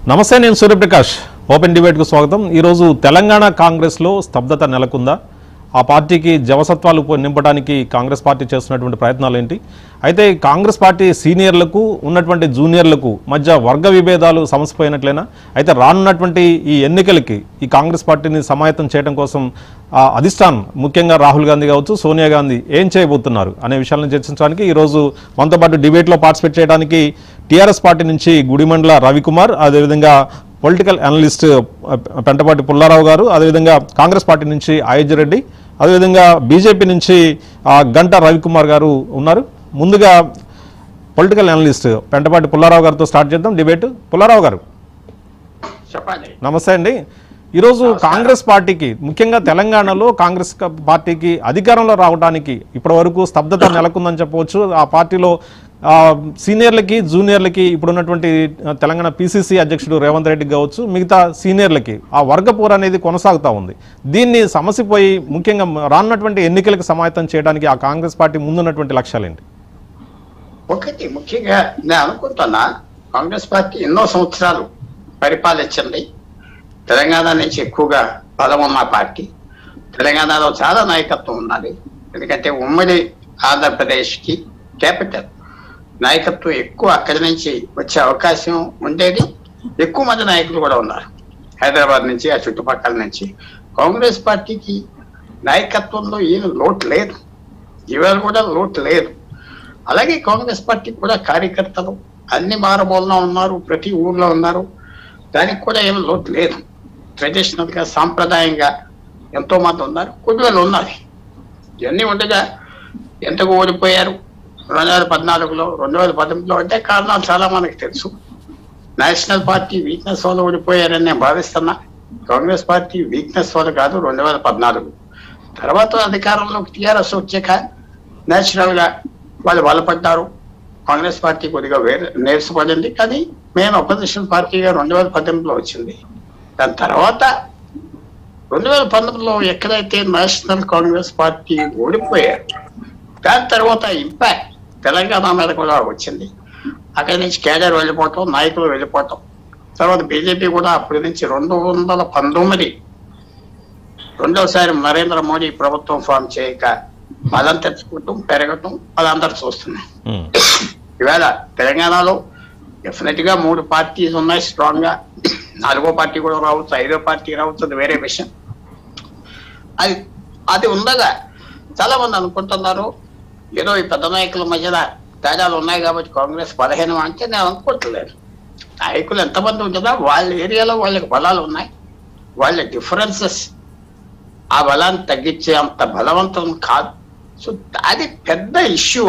నమస్తే నేను సూర్యప్రకాష్ ఓపెన్ డిబేట్కు స్వాగతం ఈరోజు తెలంగాణ కాంగ్రెస్లో స్తబ్దత నెలకొందా ఆ పార్టీకి జవసత్వాలు పో- నింపడానికి కాంగ్రెస్ పార్టీ చేస్తున్నటువంటి ప్రయత్నాలు ఏంటి అయితే కాంగ్రెస్ పార్టీ సీనియర్లకు ఉన్నటువంటి జూనియర్లకు మధ్య వర్గ విభేదాలు సమసిపోయినట్లేనా అయితే రానున్నటువంటి ఈ ఎన్నికలకి ఈ కాంగ్రెస్ పార్టీని సమాయత్తం చేయడం కోసం ఆ అధిష్టానం ముఖ్యంగా రాహుల్ గాంధీ కావచ్చు సోనియా గాంధీ ఏం చేయబోతున్నారు అనే విషయాలను చర్చించడానికి ఈరోజు మనతో పాటు డిబేట్లో పార్టిసిపేట్ చేయడానికి టీఆర్ఎస్ పార్టీ నుంచి గుడిమండల రవికుమార్ అదేవిధంగా political analyst uh, Pentapati Pullarao గారు అదేవిధంగా కాంగ్రెస్ పార్టీ నుంచి అయోధ్య రెడ్డి అదేవిధంగా బీజేపీ నుంచి ఆ, గంట రవికుమార్ గారు ఉన్నారు ముందుగా పొలిటికల్ అనలిస్ట్ పెంటపాటి పుల్లారావు గారితో స్టార్ట్ చేద్దాం డిబేట్ పుల్లారావు గారు చెప్పండి నమస్తే అండి ఈరోజు కాంగ్రెస్ పార్టీకి ముఖ్యంగా తెలంగాణలో కాంగ్రెస్ క- పార్టీకి అధికారంలో రావడానికి ఇప్పటివరకు స్తబ్దత నెలకొందని చెప్పవచ్చు ఆ పార్టీలో ఆ, సీనియర్లకి జూనియర్లకి ఇప్పుడున్నటువంటి ఆ, తెలంగాణ పిసిసి అధ్యక్షుడు రేవంత్ రెడ్డి కావచ్చు మిగతా సీనియర్లకి ఆ వర్గపూర్ అనేది కొనసాగుతూ ఉంది దీన్ని సమసిపోయి ముఖ్యంగా రానున్నటువంటి ఎన్నికలకు సమాయత్తం చేయడానికి ఆ కాంగ్రెస్ పార్టీ ముందున్నటువంటి లక్ష్యాలేంటి ఒకటి ముఖ్యంగా నేను అనుకుంటున్నా కాంగ్రెస్ పార్టీ ఎన్నో సంవత్సరాలు పరిపాలించింది తెలంగాణ నుంచి ఎక్కువగా బలం ఉన్న పార్టీ తెలంగాణలో చాలా నాయకత్వం ఉన్నది ఎందుకంటే ఉమ్మడి ఆంధ్రప్రదేశ్కి క్యాపిటల్ నాయకత్వం ఎక్కువ అక్కడి నుంచి వచ్చే అవకాశం ఉండేది ఎక్కువ మంది నాయకులు కూడా ఉన్నారు హైదరాబాద్ నుంచి ఆ చుట్టుపక్కల నుంచి కాంగ్రెస్ పార్టీకి నాయకత్వంలో ఏం లోటు లేదు ఇవాళ కూడా లోటు లేదు అలాగే కాంగ్రెస్ పార్టీ కూడా కార్యకర్తలు అన్ని మారుమూలలో ఉన్నారు ప్రతి ఊర్లో ఉన్నారు దానికి కూడా ఏం లోటు లేదు ట్రెడిషనల్ గా సాంప్రదాయంగా ఎంతో మంది ఉన్నారు కొద్దిగా ఉన్నది ఇవన్నీ ఉండగా ఎంతకు ఓడిపోయారు రెండు వేల పద్నాలుగులో రెండు వేల పంతొమ్మిదిలో అంటే కారణాలు చాలా మనకు తెలుసు నేషనల్ పార్టీ వీక్నెస్ వల్ల ఓడిపోయారని నేను భావిస్తున్నా కాంగ్రెస్ పార్టీ వీక్నెస్ వల్ల కాదు రెండు వేల పద్నాలుగు తర్వాత అధికారంలోకి టీఆర్ఎస్ వచ్చాక నేచురల్ గా వాళ్ళు బలపడ్డారు కాంగ్రెస్ పార్టీ కొద్దిగా వేరే నేర్చుపడింది కానీ మేము అపోజిషన్ పార్టీగా రెండు వేల పద్దెనిమిదిలో వచ్చింది దాని తర్వాత రెండు వేల పంతొమ్మిదిలో ఎక్కడైతే నేషనల్ కాంగ్రెస్ పార్టీ ఓడిపోయారు దాని తర్వాత ఇంపాక్ట్ తెలంగాణ మీద కూడా వచ్చింది అక్కడి నుంచి కేడర్ వెళ్ళిపోవటం నాయకులు వెళ్ళిపోవటం తర్వాత బీజేపీ కూడా అప్పటి నుంచి రెండు వందల పంతొమ్మిది రెండోసారి నరేంద్ర మోడీ ప్రభుత్వం ఫామ్ చేయక బలం తెచ్చుకోవటం పెరగటం వాళ్ళందరూ చూస్తున్నాం ఉమ్, ఇవాళ తెలంగాణలో డెఫినెట్ గా మూడు పార్టీస్ ఉన్నాయి స్ట్రాంగ్ గా నాలుగో పార్టీ కూడా రావచ్చు ఐదో పార్టీ రావచ్చు అది వేరే విషయం అది అది ఉండగా చాలా మంది అనుకుంటున్నారు ఏదో ఈ పెద్ద నాయకుల మధ్యన తేడాలు ఉన్నాయి కాబట్టి కాంగ్రెస్ బలహీనం అంటే నేను అనుకోవట్లేదు నాయకులు ఎంతమంది ఉంటుందో వాళ్ళ ఏరియాలో వాళ్ళకి బలాలు ఉన్నాయి వాళ్ళ డిఫరెన్సెస్ ఆ బలాన్ని తగ్గించే అంత బలవంతం కాదు సో అది పెద్ద ఇష్యూ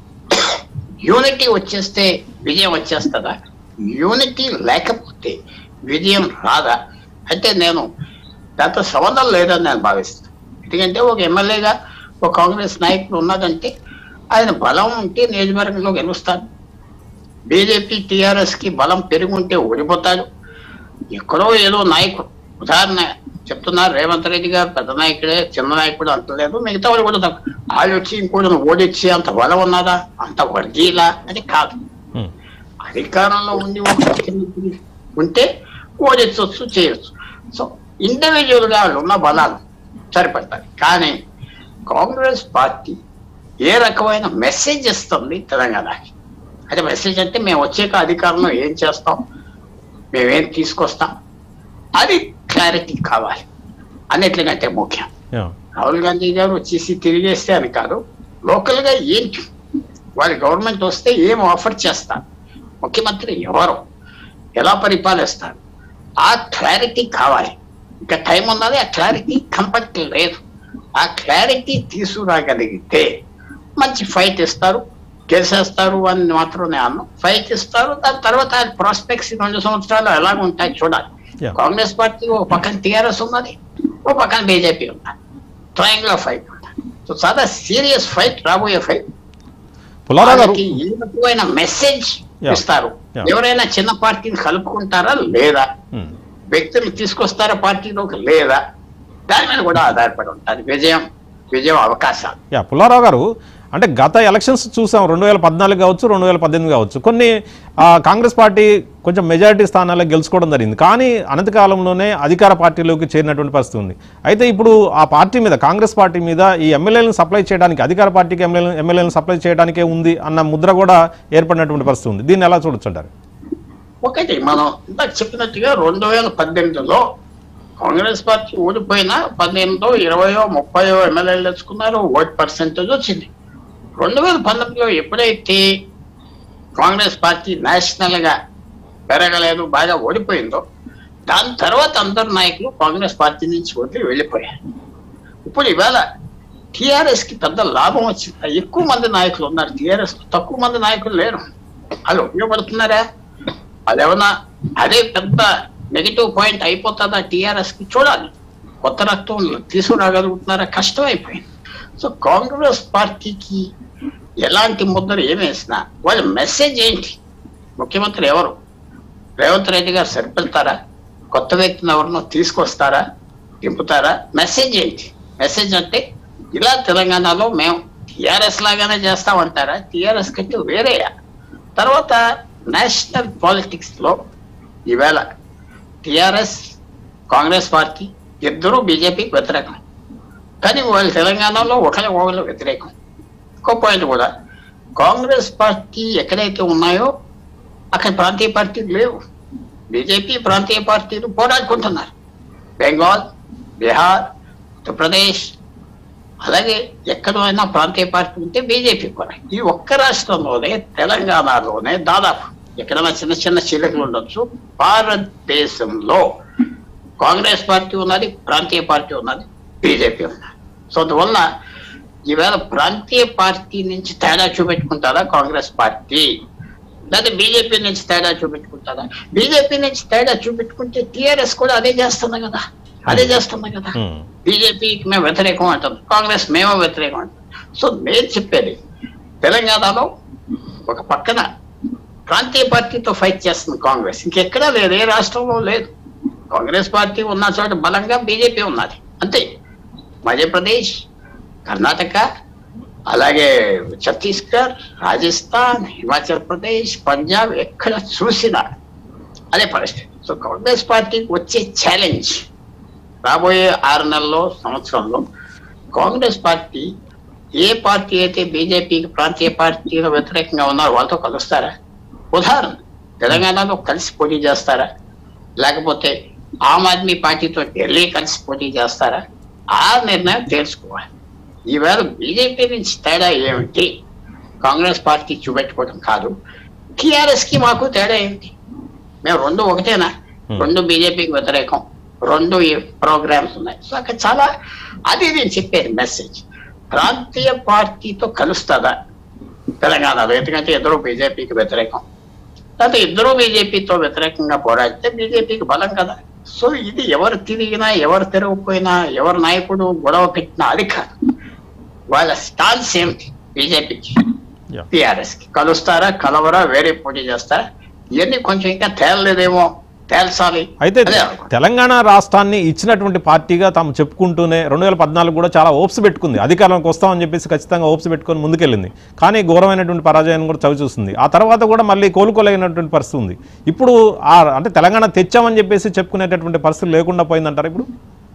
యూనిటీ వచ్చేస్తే విజయం వచ్చేస్తుందా యూనిటీ లేకపోతే విజయం రాదా అంటే నేను దాంతో సంబంధం లేదని నేను భావిస్తాను ఎందుకంటే ఒక ఎమ్మెల్యేగా ఒక కాంగ్రెస్ నాయకుడు ఉన్నదంటే ఆయన బలం ఉంటే నియోజకవర్గంలో గెలుస్తాడు బీజేపీ టీఆర్ఎస్ కి బలం పెరుగుంటే ఓడిపోతాడు ఎక్కడో ఏదో నాయకుడు ఉదాహరణ చెప్తున్నారు రేవంత్ రెడ్డి గారు పెద్ద నాయకుడే చిన్న నాయకుడు అంటలేదు మిగతా వాళ్ళు కూడా తక్కువ. వాళ్ళు వచ్చి ఇంకోటి ఓడిచ్చి అంత బలం ఉన్నదా అంత వర్గీలా అది కాదు ఉమ్, అధికారంలో ఉండి ఒక ముఖ్యమంత్రి ఉంటే ఓడించవచ్చు చేయొచ్చు సో ఇండివిజువల్ గా వాళ్ళు ఉన్న బలాలు సరిపడతాయి కానీ కాంగ్రెస్ పార్టీ ఏ రకమైన మెసేజ్ ఇస్తుంది తెలంగాణకి అంటే మెసేజ్ అంటే మేము వచ్చాక అధికారంలో ఏం చేస్తాం మేమేం తీసుకొస్తాం అది క్లారిటీ కావాలి అన్నిటికంటే ముఖ్యం యా, రాహుల్ గాంధీ గారు వచ్చేసి తిరిగేస్తే అని కాదు లోకల్ గా ఏంటి వాళ్ళ గవర్నమెంట్ వస్తే ఏం ఆఫర్ చేస్తారు ముఖ్యమంత్రి ఎవరు ఎలా పరిపాలిస్తారు ఆ క్లారిటీ కావాలి ఇంకా టైం ఉన్నది ఆ క్లారిటీ కంపల్సరీ లేదు ఆ క్లారిటీ తీసుకురాగలిగితే మంచి ఫైట్ ఇస్తారు గెలిచేస్తారు అని మాత్రం నేను అన్ను ఫైట్ ఇస్తారు దాని తర్వాత ప్రాస్పెక్ట్స్ రెండు సంవత్సరాలు ఎలాగ ఉంటాయి చూడాలి Yeah. కాంగ్రెస్ పార్టీ ఓ పక్కన టీఆర్ఎస్ ఉన్నది ఓ పక్కన బీజేపీ ఉన్నది ట్రయాంగులర్ ఫైట్ ఉన్నది సో చాలా సీరియస్ ఫైట్ రాబోయే ఫైట్ పుల్లారావు గారు వాళ్ళకి ఏ రకమైన మెసేజ్ Yeah. ఇస్తారు Yeah. ఎవరైనా చిన్న పార్టీని కలుపుకుంటారా లేదా ఉమ్, వ్యక్తులు తీసుకొస్తారా పార్టీలోకి లేదా దాని మీద కూడా ఆధారపడి ఉంటుంది విజయం విజయం అవకాశాలు యా పుల్లారావు గారు అంటే గత ఎలక్షన్స్ చూసాం రెండు వేల పద్నాలుగు కావచ్చు రెండు వేల పద్దెనిమిది కావచ్చు కొన్ని ఆ, కాంగ్రెస్ పార్టీ కొంచెం మెజారిటీ స్థానాల్లో గెలుచుకోవడం జరిగింది కానీ అనతి కాలంలోనే అధికార పార్టీలోకి చేరినటువంటి పరిస్థితి ఉంది అయితే ఇప్పుడు ఆ పార్టీ మీద కాంగ్రెస్ పార్టీ మీద ఈ ఎమ్మెల్యేలను సప్లై చేయడానికి అధికార పార్టీకి ఎమ్మెల్యే ఎమ్మెల్యేలను సప్లై చేయడానికే ఉంది అన్న ముద్ర కూడా ఏర్పడినటువంటి పరిస్థితి ఉంది దీన్ని ఎలా చూడొచ్చు అంటారు ఒకటి మనం ఇందాక చెప్పినట్టుగా రెండు వేల పద్దెనిమిదిలో కాంగ్రెస్ పార్టీ ఓడిపోయినా పన్నెండో ఇరవయో ముప్పయో ఎమ్మెల్యేలు తెచ్చుకున్నారు ఓట్ పర్సెంటేజ్ వచ్చింది రెండు వేల పంతొమ్మిదిలో ఎప్పుడైతే కాంగ్రెస్ పార్టీ నేషనల్ గా పెరగలేదు బాగా ఓడిపోయిందో దాని తర్వాత అందరు నాయకులు కాంగ్రెస్ పార్టీ నుంచి వదిలి వెళ్ళిపోయారు ఇప్పుడు ఇవాళ టిఆర్ఎస్ కి పెద్ద లాభం వచ్చింది ఎక్కువ మంది నాయకులు ఉన్నారు టిఆర్ఎస్ తక్కువ మంది నాయకులు లేరు వాళ్ళు ఉపయోగపడుతున్నారా అదేమన్నా అదే పెద్ద నెగిటివ్ పాయింట్ అయిపోతుందా టిఆర్ఎస్ కి చూడాలి కొత్త రక్తం తీసుకురాగలుగుతున్నారా కష్టం అయిపోయింది సో కాంగ్రెస్ పార్టీకి ఎలాంటి ముద్ర ఏమేసినా వాళ్ళ మెసేజ్ ఏంటి ముఖ్యమంత్రి ఎవరు రేవంత్ రెడ్డి గారు సరిపెళ్తారా కొత్త వ్యక్తిని ఎవరినో తీసుకొస్తారా దింపుతారా మెసేజ్ ఏంటి మెసేజ్ అంటే ఇలా తెలంగాణలో మేము టిఆర్ఎస్ లాగానే చేస్తామంటారా టిఆర్ఎస్ కంటే వేరేయా తర్వాత నేషనల్ పాలిటిక్స్ లో ఈవేళ టిఆర్ఎస్ కాంగ్రెస్ పార్టీ ఇద్దరు బీజేపీకి వ్యతిరేకం కానీ వాళ్ళు తెలంగాణలో ఒకరి ఒకరు వ్యతిరేకం ఇంకో పాయింట్ కూడా కాంగ్రెస్ పార్టీ ఎక్కడైతే ఉన్నాయో అక్కడ ప్రాంతీయ పార్టీలు లేవు బీజేపీ ప్రాంతీయ పార్టీలు పోరాడుకుంటున్నారు బెంగాల్ బీహార్ ఉత్తరప్రదేశ్ అలాగే ఎక్కడైనా ప్రాంతీయ పార్టీ ఉంటే బీజేపీ కూడా ఈ ఒక్క రాష్ట్రంలోనే తెలంగాణలోనే దాదాపు ఎక్కడైనా చిన్న చిన్న చీలికలు ఉండొచ్చు భారతదేశంలో కాంగ్రెస్ పార్టీ ఉన్నది ప్రాంతీయ పార్టీ ఉన్నది బీజేపీ ఉన్నది సో అందువల్ల ఈవేళ ప్రాంతీయ పార్టీ నుంచి తేడా చూపెట్టుకుంటారా కాంగ్రెస్ పార్టీ లేదా బీజేపీ నుంచి తేడా చూపెట్టుకుంటారా బీజేపీ నుంచి తేడా చూపెట్టుకుంటే టిఆర్ఎస్ కూడా అదే చేస్తుంది కదా అదే చేస్తుంది కదా ఉమ్. బీజేపీకి మేము వ్యతిరేకం అంటాం కాంగ్రెస్ మేము వ్యతిరేకం అంటాం సో నేను చెప్పేది తెలంగాణలో ఒక పక్కన ప్రాంతీయ పార్టీతో ఫైట్ చేస్తుంది కాంగ్రెస్ ఇంకెక్కడా లేదు ఏ రాష్ట్రంలో లేదు కాంగ్రెస్ పార్టీ ఉన్న చోట బలంగా బీజేపీ ఉన్నది అంతే మధ్యప్రదేశ్ కర్ణాటక అలాగే ఛత్తీస్గఢ్ రాజస్థాన్ హిమాచల్ ప్రదేశ్ పంజాబ్ ఎక్కడ చూసినా అదే పరిస్థితి సో కాంగ్రెస్ పార్టీకి వచ్చే ఛాలెంజ్ రాబోయే ఆరు నెలల్లో సంవత్సరంలో కాంగ్రెస్ పార్టీ ఏ పార్టీ అయితే బీజేపీకి ప్రాంతీయ పార్టీలో వ్యతిరేకంగా ఉన్నారో వాళ్ళతో కలుస్తారా ఉదాహరణ తెలంగాణలో కలిసి పోటీ చేస్తారా లేకపోతే ఆమ్ ఆద్మీ పార్టీతో ఢిల్లీ కలిసి పోటీ చేస్తారా ఆ నిర్ణయం తెలుసుకోవాలి ఈవేళ బీజేపీ నుంచి తేడా ఏమిటి కాంగ్రెస్ పార్టీ చూపెట్టుకోవడం కాదు టిఆర్ఎస్ కి మాకు తేడా ఏమిటి మేము రెండు ఒకటేనా Hmm. రెండు బీజేపీకి వ్యతిరేకం రెండు ప్రోగ్రామ్స్ ఉన్నాయి సో అక్కడ చాలా అది నేను చెప్పేది మెసేజ్ ప్రాంతీయ పార్టీతో కలుస్తుందా తెలంగాణలో ఎందుకంటే ఇద్దరు బీజేపీకి వ్యతిరేకం లేకపోతే ఇద్దరు బీజేపీతో వ్యతిరేకంగా పోరాడితే బీజేపీకి బలం కదా సో ఇది ఎవరు తిరిగినా ఎవరు తిరగకపోయినా ఎవరు నాయకుడు గొడవ పెట్టినా అది కాదు వాళ్ళ స్టాన్స్ ఏమిటి బీజేపీకి Yeah. టిఆర్ఎస్ కి కలుస్తారా కలవరా వేరే పోటీ చేస్తారా ఇవన్నీ కొంచెం ఇంకా తేలలేదేమో తేల్చాలి అయితే అదే అనుకుంటా. తెలంగాణ రాష్ట్రాన్ని ఇచ్చినటువంటి పార్టీగా తాము చెప్పుకుంటూనే రెండు వేల పద్నాలుగు కూడా చాలా ఓప్స్ పెట్టుకుంది అధికారంలోకి వస్తామని చెప్పేసి ఖచ్చితంగా ఓప్స్ పెట్టుకొని ముందుకెళ్ళింది కానీ ఘోరమైనటువంటి పరాజయాన్ని కూడా చవి చూస్తుంది ఆ తర్వాత కూడా మళ్ళీ కోలుకోలేనటువంటి పరిస్థితి ఉంది ఇప్పుడు ఆ అంటే తెలంగాణ తెచ్చామని చెప్పేసి చెప్పుకునేటటువంటి పరిస్థితి లేకుండా పోయిందంటారు ఇప్పుడు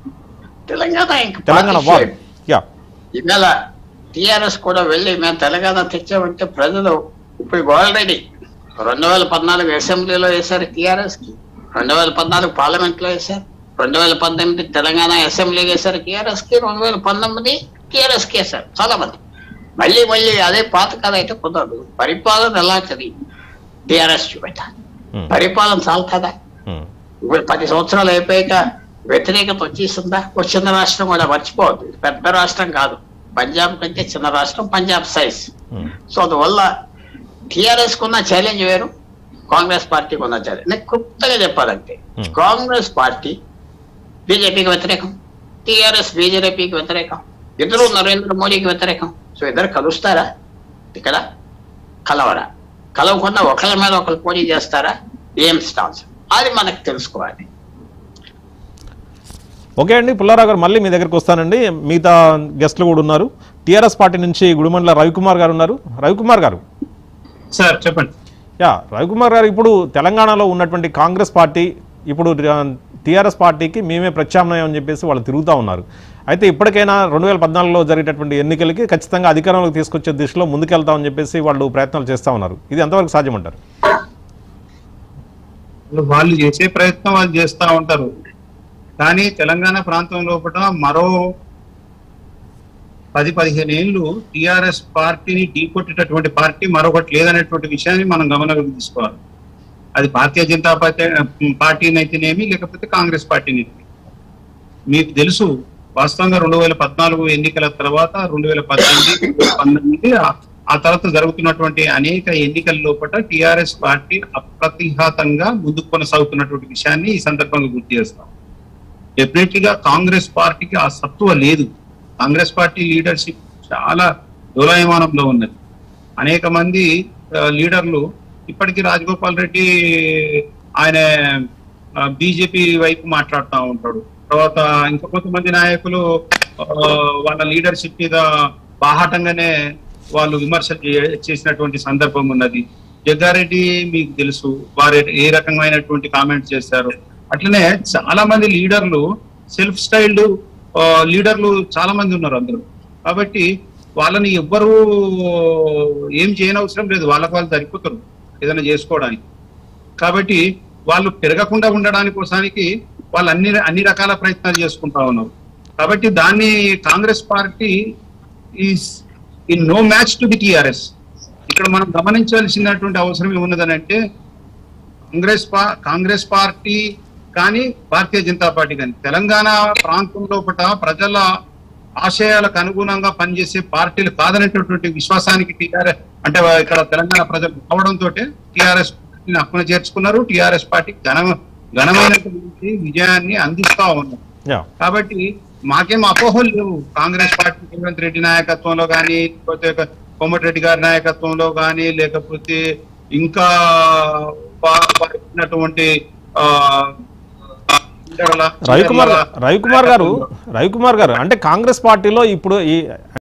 తెలంగాణ ఇంకా తెలంగాణ పార్టీ వార్ షేప్. యా ఇవాళ టిఆర్ఎస్ కూడా వెళ్ళి మేము తెలంగాణ తెచ్చామంటే ప్రజలు ఇప్పుడు ఆల్రెడీ రెండు వేల పద్నాలుగు అసెంబ్లీలో వేశారు టిఆర్ఎస్ కి రెండు వేల పద్నాలుగు పార్లమెంట్ లో వేశారు రెండు వేల పద్దెనిమిది తెలంగాణ అసెంబ్లీకి వేశారు టిఆర్ఎస్ కి రెండు వేల పంతొమ్మిది టిఆర్ఎస్ కి వేశారు చాలా మంది మళ్ళీ మళ్ళీ అదే పాత కథ అయితే కుదరదు పరిపాలన ఎలా చది టిఆర్ఎస్ చూపెట్టాలి ఉమ్, పరిపాలన చాలా కదా ఉమ్, ఇప్పుడు పది సంవత్సరాలు అయిపోయాక వ్యతిరేకత వచ్చేసిందా ఒక చిన్న రాష్ట్రం కూడా మర్చిపోవద్దు ఇది పెద్ద రాష్ట్రం కాదు పంజాబ్ కంటే చిన్న రాష్ట్రం పంజాబ్ సైజ్ ఉమ్. సో అందువల్ల టిఆర్ఎస్ కున్న ఛాలెంజ్ వేరు కాంగ్రెస్ పార్టీకి ఉన్న ఛాలెంజ్ నేను క్లుప్తంగా చెప్పాలంటే Hmm. కాంగ్రెస్ పార్టీ బీజేపీకి వ్యతిరేకం టిఆర్ఎస్ బీజేపీకి వ్యతిరేకం ఇద్దరు నరేంద్ర మోడీకి వ్యతిరేకం సో ఇద్దరు కలుస్తారా ఇక్కడ కలవరా కలవకుండా ఒకళ్ళ మీద ఒకరు పోటీ చేస్తారా ఏం స్టాన్స్ అది మనకు తెలుసుకోవాలి ఓకే అండి పుల్లారావు గారు మళ్ళీ మీ దగ్గరికి వస్తానండి మిగతా గెస్ట్లు కూడా ఉన్నారు టీఆర్ఎస్ పార్టీ నుంచి గుడిమండల రవికుమార్ గారు ఉన్నారు రవికుమార్ గారు సార్ చెప్పండి యా రవికుమార్ గారు ఇప్పుడు తెలంగాణలో ఉన్నటువంటి కాంగ్రెస్ పార్టీ ఇప్పుడు టీఆర్ఎస్ పార్టీకి మేమే ప్రత్యామ్నాయం అని చెప్పేసి వాళ్ళు తిరుగుతూ ఉన్నారు అయితే ఇప్పటికైనా రెండు వేల పద్నాలుగులో జరిగేటటువంటి ఎన్నికలకి ఖచ్చితంగా అధికారంలోకి తీసుకొచ్చే దిశలో ముందుకెళ్తామని చెప్పేసి వాళ్ళు ప్రయత్నాలు చేస్తూ ఉన్నారు ఇది ఎంతవరకు సాధ్యమంటారు వాళ్ళు చేసే ప్రయత్నం వాళ్ళు చేస్తా ఉంటారు కానీ తెలంగాణ ప్రాంతం లోపల మరో పది పదిహేను ఏళ్ళు టిఆర్ఎస్ పార్టీని ఢీకొట్టేటటువంటి పార్టీ మరొకటి లేదనేటువంటి విషయాన్ని మనం గమనంలోకి తీసుకోవాలి అది భారతీయ జనతా పార్టీ పార్టీని అయితేనేమి లేకపోతే కాంగ్రెస్ పార్టీని మీకు తెలుసు వాస్తవంగా రెండు వేల పద్నాలుగు ఎన్నికల తర్వాత రెండు వేల పద్దెనిమిది పంతొమ్మిది ఆ- ఆ తర్వాత జరుగుతున్నటువంటి అనేక ఎన్నికల లోపల టిఆర్ఎస్ పార్టీ అప్రతిహతంగా ముందుకు కొనసాగుతున్నటువంటి విషయాన్ని ఈ సందర్భంగా గుర్తు చేస్తాం డెఫినెట్లీ గా కాంగ్రెస్ పార్టీకి ఆ సత్తువ లేదు కాంగ్రెస్ పార్టీ లీడర్షిప్ చాలా డోలాయమానంలో ఉన్నది అనేక మంది ఆ, లీడర్లు ఇప్పటికీ రాజగోపాల్ రెడ్డి ఆయన బీజేపీ వైపు మాట్లాడుతూ ఉంటాడు తర్వాత ఇంకా కొంతమంది నాయకులు ఆ, వాళ్ళ లీడర్షిప్ మీద బాహాటంగానే వాళ్ళు విమర్శలు చే- చేసినటువంటి సందర్భం ఉన్నది జగ్గారెడ్డి మీకు తెలుసు వారు ఏ రకమైనటువంటి కామెంట్స్ చేశారు అట్లనే చాలా మంది లీడర్లు సెల్ఫ్ స్టైల్డ్ లీడర్లు చాలా మంది ఉన్నారు అందరూ కాబట్టి వాళ్ళని ఎవ్వరూ ఏం చేయనవసరం లేదు వాళ్ళకి వాళ్ళు సరిపోతారు ఏదైనా చేసుకోవడానికి కాబట్టి వాళ్ళు పెరగకుండా ఉండడానికి కోసానికి వాళ్ళు అన్ని అన్ని రకాల ప్రయత్నాలు చేసుకుంటా ఉన్నారు కాబట్టి దాన్ని Congress party is in no match to the TRS ఇక్కడ మనం గమనించాల్సినటువంటి అవసరం ఏమున్నదని అంటే కాంగ్రెస్ పా కాంగ్రెస్ పార్టీ కానీ భారతీయ జనతా పార్టీ కానీ తెలంగాణ ప్రాంతం లోపల ప్రజల ఆశయాలకు అనుగుణంగా పనిచేసే పార్టీలు కాదనేటటువంటి విశ్వాసానికి టీఆర్ఎస్ అంటే ఇక్కడ తెలంగాణ ప్రజలు రావడంతో టీఆర్ఎస్ పార్టీని హక్కున చేర్చుకున్నారు టీఆర్ఎస్ పార్టీ ఘన ఘనమైనటువంటి విజయాన్ని అందిస్తా ఉన్నారు యా కాబట్టి మాకేం అపోహలు లేవు కాంగ్రెస్ పార్టీ రేవంత్ రెడ్డి నాయకత్వంలో కానీ లేకపోతే కోమటిరెడ్డి గారి నాయకత్వంలో కానీ లేకపోతే ఇంకా వా- వారు ఉన్నటువంటి ఆ, రవికుమార్ రవికుమార్ గారు రవికుమార్ గారు అంటే కాంగ్రెస్ పార్టీలో ఇప్పుడు ఈ